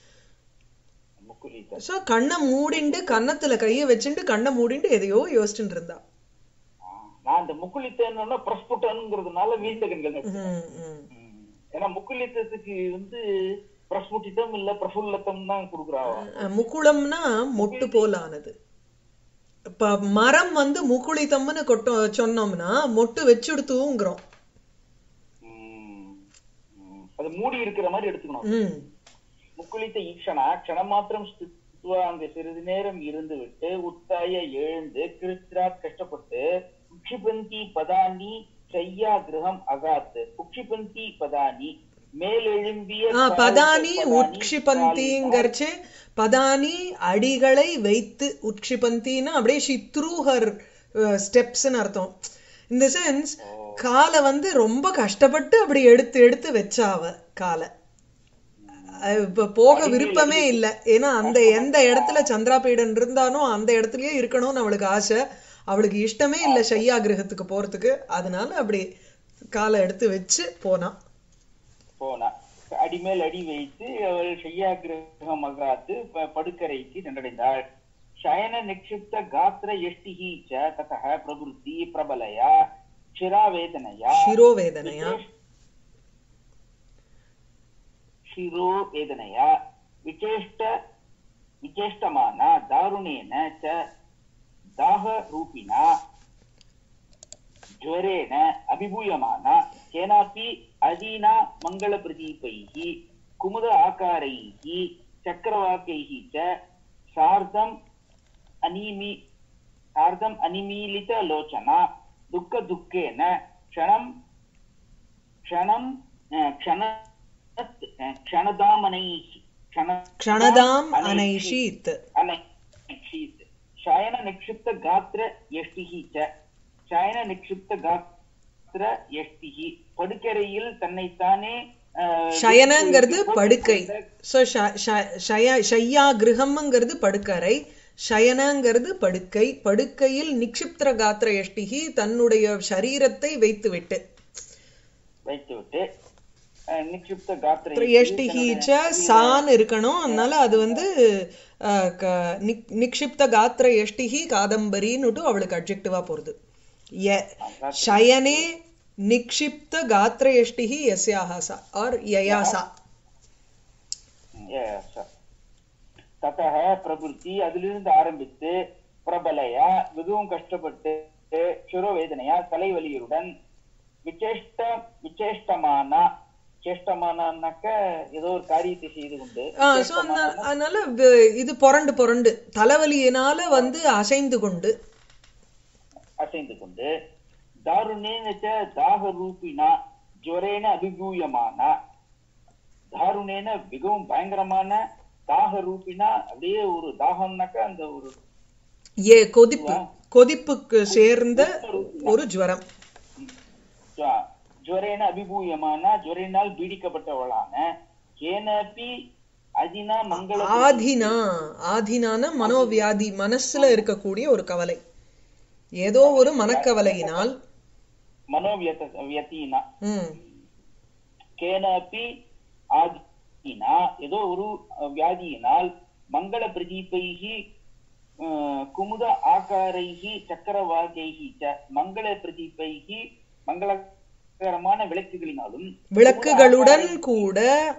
முக்குலித்த சோ கண்ணை மூடிண்டு கன்னத்துல கைய வச்சுண்டு கண்ணை மூடிண்டு எதையோ யோசிச்சுட்டு இருந்தா ஆஹ், நான் அந்த முக்குலித்தன்னு பிரஸ்புட்டனுங்கிறதுனால வீழ்ந்த கண்கள் ம், ம். ம். ஏன்னா முக்குலித்தத்துக்கு வந்து பிரஸ்புட்டித்தம் இல்ல பிரபுல்லத்தம் தான் கொடுக்குறாங்க அஹ், முகுளம்னா மொட்டு போல ஆனது இப்ப மரம் வந்து முகுளிதம்னு கொட்டோ சொன்னோம்னா மொட்டு வச்சுடுத்துங்கிறோம் ம். ம். அது மூடி இருக்கிற மாதிரி எடுத்துக்கணும் ம் முக்குளித்த ஈக்ஷணா க்ஷணமாத்திரம் ஸ்தித்வா அங்கு சிறிது நேரம் இருந்து விட்டு உத்தாய எழுந்து கிருத்ராத் கஷ்டப்பட்டு உக்ஷிபந்தி பதானி சையா கிரகம் அகாத்து உக்ஷிபந்தி பதானி மேலெழும்பிய ஆ, கால்கள் பதானி பதானி உட்சிபந்திங்கிறச்சு பதானி அடிகளை வைத்து உட்சிபந்தின்னா அப்படியே ஷி த்ரூ ஹர் ஸ்டெப்ஸ்னு அர்த்தம் இந்த சென்ஸ் காலை வந்து ரொம்ப கஷ்டப்பட்டு அப்படி எடுத்து எடுத்து வச்சா அவ காலை அஹ் இப்ப போக விருப்பமே இல்ல ஏன்னா அந்த எந்த இடத்துல சந்திராபீடன் இருந்தானோ அந்த இடத்துலயே இருக்கணும்னு அவளுக்கு ஆசை அவளுக்கு இஷ்டமே இல்ல ஷையா கிரகத்துக்கு போறதுக்கு அதனால அப்படி காலை எடுத்து வச்சு போனா போனா அடிமேல் அடி வைத்து அவள் செய்யாகிரகமகாத்து ப- படுக்கரைக்கு சென்றடைந்தாள் சயன நிக்ஷிப்த காத்திர எஷ்டிஹி ச ததः பிரபுத்தி பிரபலயா சிராவேதனையா சிரோவேதனையா शिरोवेदनया विचेष्ट विचेष्टमाना दारुणेन च दाहरूपिणा ज्वरेण अभिभूयमाना केनापि अदीना मङ्गलप्रदीपैः कुमुद आकारैः चक्रवाकैः च सार्धम् अनिमि सार्धम् अनिमीलितलोचना दुःखदुःखेन क्षणं क्षणं अ, क्षण क्षणदामनैः क्षण க்ஷணதாம் அனைஷீத் अनैक्षीत् शयन निक्षिप्त गात्र यष्टिः च शयன நிக்ஷிப்த காத்திர எஷ்டிஹி படுக்கரையில் தன்னைத்தானே அஹ், சயனங்கிறது விரித்து படுக்கை போட்டுக்கொண்ட ஸோ ஷையா கிரகம்ங்கிறது படுக்கரை சயனங்கிறது படுக்கை படுக்கையில் நிக்ஷிப்திர காத்திர எஷ்டிகி தன்னுடைய சரீரத்தை வைத்துவிட்டு வைத்துவிட்டு அஹ், நிக்ஷிப்த காத்திர எஷ்டிகி ச சான் இருக்கணும் அதனால அது வந்து அஹ், க- நிக்- நிக்ஷிப்த காத்திர எஷ்டிகி காதம்பரின்னுட்டு அவளுக்கு அப்ஜெக்டிவா போறது ய- शयने निक्षिप्त गात्र यष्टिः यस्याः सा और यया सा தத்தக பிரபுத்தி அதிலிருந்து ஆரம்பித்து பிரபலையா மிகவும் கஷ்டப்பட்டு சுரவேதனையா தலைவலியுடன் விசேஷ்ட விசேஷ்டமானா சேஷ்டமானாக்க ஏதோ ஒரு காரியத்தை செய்து கொண்டு ஆ, so அந்த- அதனால வ- இது புரண்டு புரண்டு தலைவலியினால வந்து அசைந்து கொண்டு அசைந்து கொண்டு தாருணேன ச தாக ரூபினா ஜுவரேன அபிபூயமானா தாருணேன மிகவும் பயங்கரமான தாக ரூபினா அப்படியே ஒரு தாகம்னாக்க அந்த ஒரு ஏ கொதிப்பு கொதிப்புக்கு சேர்ந்த ஒரு ஜுவரம் ஜ- ஜுவரேன அபிபூயமான ஜுவரினால் பீடிக்கப்பட்டவளான கேனபி அதினா மங்கள ஆதினா ஆதினான மனோவியாதி மனசுல இருக்கக்கூடிய ஒரு கவலை ஏதோ ஒரு மனக்கவலையினால் மனோவியத வியத்தீனா ம் கேனபி ஆதினா ஏதோ ஒரு வியாதியினால் மங்கள பிரதீபைகி அஹ், குமுத ஆகாரைகி சக்கரவாகைகி ச மங்கள பிரதீபைகி மங்களகரமான விளக்குகளினாலும் விளக்குகளுடன் கூட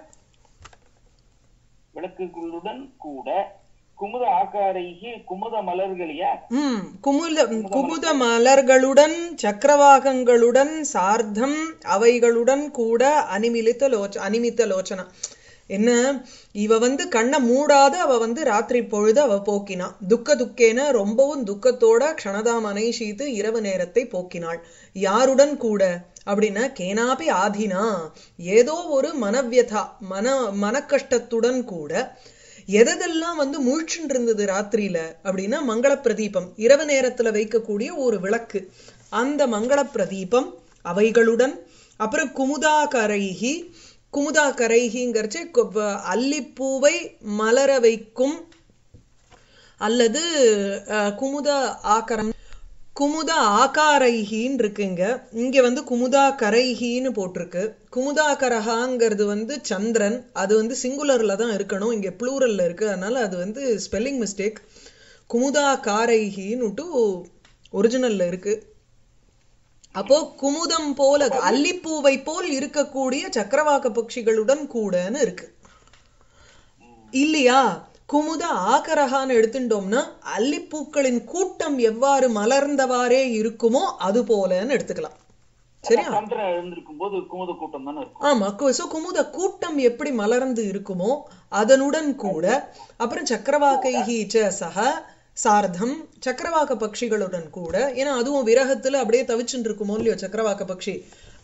விளக்குகளுடன் கூட குமுத ஆகாரைகி குமுத மலர்களைய ம் குமுத குமுத மலர்களுடன் சக்கரவாகங்களுடன் சார்த்தம் அவைகளுடன் கூட அனிமிலித்த லோச்ச அனிமித்த லோச்சனா என்ன இவ வந்து கண்ணை மூடாத அவ வந்து ராத்திரி பொழுது அவ போக்கினா துக்க துக்கேன ரொம்பவும் துக்கத்தோட க்ஷணதாம் அனைஷீத்து இரவு நேரத்தை போக்கினாள் யாருடன் கூட அப்படின்னா கேனாபி ஆதினா ஏதோ ஒரு மனவியதா மன மனக்கஷ்டத்துடன் கூட எதெல்லாம் வந்து முழிச்சுட்டு இருந்தது ராத்திரியில அப்படின்னா மங்கள பிரதீபம் இரவு நேரத்துல வைக்கக்கூடிய ஒரு விளக்கு அந்த மங்கள பிரதீபம் அவைகளுடன் அப்புறம் குமுதா கரைகி குமுதா கரைகிங்கிறச்சு அல்லிப்பூவை மலர வைக்கும் அல்லது அஹ், குமுத ஆக்கரம் குமுத ஆகாரைகின்னு இருக்குங்க இங்க வந்து குமுதா கரைகின்னு போட்டிருக்கு குமுதா கரஹாங்கிறது வந்து சந்திரன் அது வந்து சிங்குலர்ல தான் இருக்கணும் இங்க ப்ளூரல்ல இருக்கு அதனால அது வந்து ஸ்பெல்லிங் மிஸ்டேக் குமுதா காரைகின்னுட்டு ஒரிஜினல்ல இருக்கு அப்போ குமுதம் போல அல்லிப்பூவை போல் இருக்கக்கூடிய சக்கரவாக்க பட்சிகளுடன் கூடன்னு இருக்கு இல்லையா குமுத ஆகரகான்னு எடுத்துட்டோம்னா அல்லிப்பூக்களின் கூட்டம் எவ்வாறு மலர்ந்தவாறே இருக்குமோ அது போலன்னு எடுத்துக்கலாம் சரியா சந்திரன் எழுந்திருக்கும் போது குமுத கூட்டம் தானே இருக்கும் ஆமா கு- so குமுத கூட்டம் எப்படி மலர்ந்து இருக்குமோ அதனுடன் கூட அப்புறம் சக்கரவாக்கைஹி ச சக சார்த்தம் சக்கரவாக்க பட்சிகளுடன் கூட ஏன்னா அதுவும் விரகத்துல அப்படியே தவிச்சுட்டு இருக்குமோ இல்லையோ சக்கரவாக்க பட்சி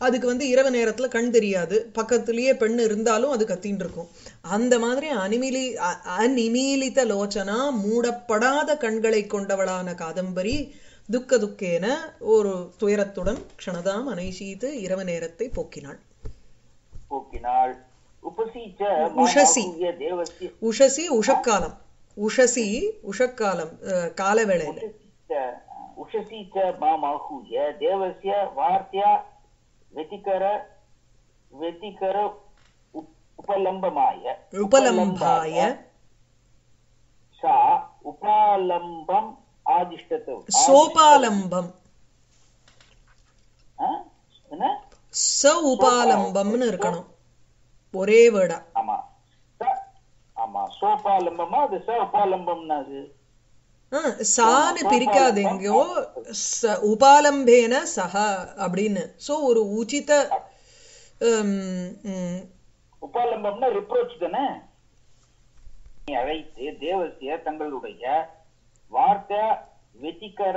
அதுக்கு வந்து இரவு நேரத்துல கண் தெரியாது பக்கத்திலேயே பெண் இருந்தாலும் அது கத்தின்னு இருக்கும் அந்த மாதிரி அனிமிலி அ- அநிமீலித லோச்சனா மூடப்படாத கண்களை கொண்டவளான காதம்பரி துக்க துக்கேன ஒரு துயரத்துடன் க்ஷணதாம் அனைசீத்து இரவு நேரத்தை போக்கினாள் போக்கினாள் உபசி ச உஷசி. மாமாஹூய தேவஸ்ய உஷசி உஷக்காலம் உஷசி உஷக்காலம் அஹ், காலவேளையில உஷசி ச- உஷசி ச மாமாஹூய தேவஸ்ய வார்த்தியா வெதிகர வெதிகர உப்- உபலம்பமாய உபலம்பாய சா உபாலம்பம் ஆதிஷ்டத்து சோபாலம்பம் ஆ? என்ன ச உபாலம்பம்னு இருக்கணும் ஒரே வேர்டா ஆமா ச- ஆமா சோபாலம்பமா அது ச உபாலம்பம்னா அது ஆஹ், சான்னு பிரிக்காதீங்கோ ச- உபாலம்பேன சஹ அப்படின்னு சோ ஒரு உச்சித ஹம், ம், உபாலம்பம்னா ரிப்ரோச் தானே நீ அழைத்து தேவசிய தங்களுடைய வார்த்தை வெதிகர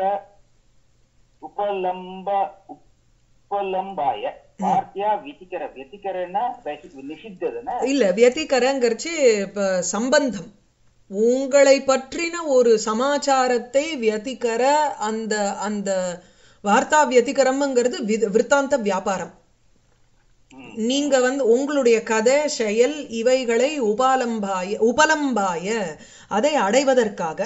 உபலம்ப உபலம்பாய வார்த்தையா வெதிகர வெதிகரன்னா நிஷித்ததுன்னா இல்ல வியதிகரங்கிறச்சு இப்ப சம்பந்தம் உங்களை பற்றின ஒரு சமாச்சாரத்தை வியதிகர அந்த அந்த வார்த்தா வியதிகரம்ங்கிறது வித- விருத்தாந்த வியாபாரம் ம். நீங்க வந்து உங்களுடைய கதை செயல் இவைகளை உபாலம்பாய உபலம்பாய அதை அடைவதற்காக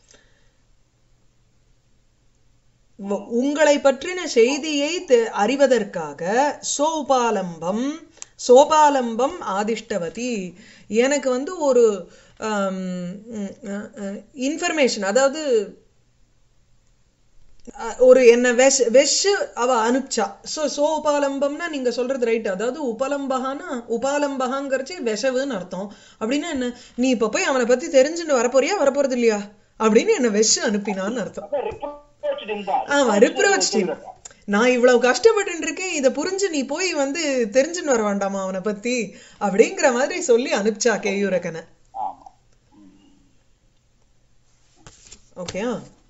வ- உங்களை பற்றின செய்தியை தெ- அறிவதற்காக சோபாலம்பம் சோபாலம்பம் ஆதிஷ்டவதி எனக்கு வந்து ஒரு இன்ஃபர்மேஷன் அதாவது அஹ், ஒரு என்ன வெஷ் வெஷ் அவ அனுப்பிச்சா சோ சோபாலம்பம்னா நீங்க சொல்றது ரைட் அதாவது உபலம்பகானா உபாலம்பகாங்கிறச்சு விஷவுன்னு அர்த்தம் அப்படின்னா என்ன நீ இப்ப போய் அவனை பத்தி தெரிஞ்சுட்டு வரப்போறியா வரப்போறது இல்லையா அப்படின்னு என்ன வெஷ் அனுப்பினான்னு அர்த்தம் அப்ப reproached இருந்தா. ஆமா ரிப்ரோச் நான் இவ்வளவு கஷ்டப்பட்டு இருக்கேன் இத புரிஞ்சு நீ போய் வந்து தெரிஞ்சுன்னு வர வேண்டாமா அவனை பத்தி அப்படிங்கிற மாதிரி சொல்லி அனுப்பிச்சா கேயூரக்கனை ஆமா ஓகேயா